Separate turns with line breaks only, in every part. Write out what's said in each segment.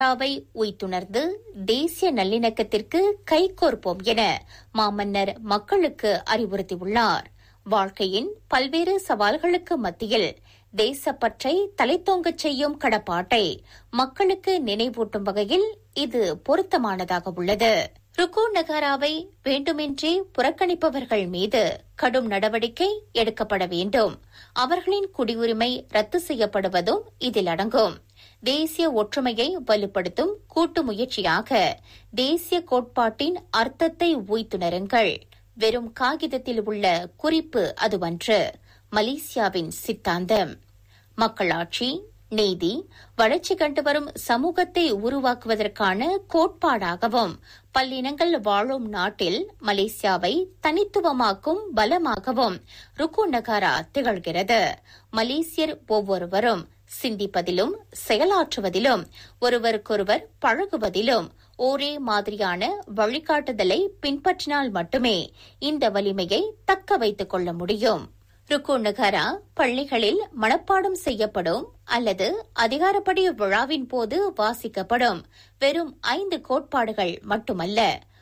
வை உய்த்துணர்ந்து தேசிய நல்லிணக்கத்திற்கு கைகோர்ப்போம் என மாமன்னர் மக்களுக்கு அறிவுறுத்தியுள்ளார் வாழ்க்கையின் பல்வேறு சவால்களுக்கு மத்தியில் தேசப்பற்றை தலைத்தோங்கச் செய்யும் கடப்பாட்டை மக்களுக்கு நினைவூட்டும் வகையில் இது பொருத்தமானதாக உள்ளது ருக்கு நகாராவை வேண்டுமென்றே புறக்கணிப்பவர்கள் மீது கடும் நடவடிக்கை எடுக்கப்பட வேண்டும் அவர்களின் குடியுரிமை ரத்து செய்யப்படுவதும் இதில் அடங்கும் தேசிய ஒற்றுமையை வலுப்படுத்தும் கூட்டு முயற்சியாக தேசிய கோட்பாட்டின் அர்த்தத்தை உய்த்துணருங்கள் வெறும் காகிதத்தில் உள்ள குறிப்பு அதுவன்று மலேசியாவின் சித்தாந்தம் மக்களாட்சி நீதி வளர்ச்சி கண்டு வரும் சமூகத்தை உருவாக்குவதற்கான கோட்பாடாகவும் பல்லினங்கள் வாழும் நாட்டில் மலேசியாவை தனித்துவமாக்கும் பலமாகவும் ருக்கு நகாரா திகழ்கிறது மலேசியர் ஒவ்வொருவரும் சிந்திப்பதிலும் செயலாற்றுவதிலும் ஒருவருக்கொருவர் பழகுவதிலும் ஒரே மாதிரியான வழிகாட்டுதலை பின்பற்றினால் மட்டுமே இந்த வலிமையை தக்க வைத்துக் கொள்ள முடியும் ருக்கு நகாரா பள்ளிகளில் மனப்பாடம் செய்யப்படும் அல்லது அதிகாரப்படி விழாவின் போது வாசிக்கப்படும் வெறும் ஐந்து கோட்பாடுகள் மட்டுமல்ல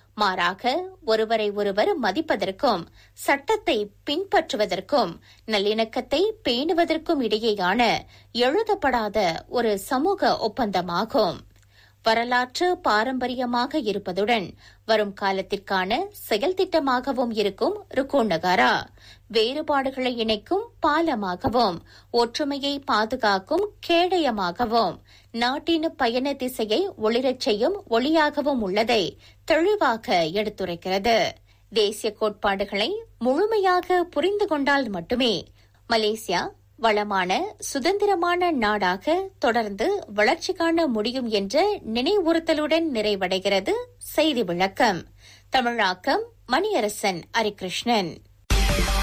மாறாக ஒருவரை ஒருவர் மதிப்பதற்கும் சட்டத்தை பின்பற்றுவதற்கும் நல்லிணக்கத்தை பேணுவதற்கும் இடையேயான எழுதப்படாத ஒரு சமூக ஒப்பந்தமாகும் வரலாற்று பாரம்பரியமாக இருப்பதுடன் வரும் காலத்திற்கான செயல் திட்டமாகவும் இருக்கும் ருக்கு நகாரா வேறுபாடுகளை இணைக்கும் பாலமாகவும் ஒற்றுமையை பாதுகாக்கும் கேடயமாகவும் நாட்டின் பயண திசையை ஒளிரச் செய்யும் ஒளியாகவும் உள்ளதை தெளிவாக எடுத்துரைக்கிறது தேசிய கோட்பாடுகளை முழுமையாக புரிந்து கொண்டால் மட்டுமே மலேசியா வளமான சுதந்திரமான நாடாக தொடர்ந்து வளர்ச்சி காண முடியும் என்ற நினைவுறுத்தலுடன் நிறைவடைகிறது செய்தி விளக்கம் தமிழாக்கம் மணியரசன் அரிகிருஷ்ணன்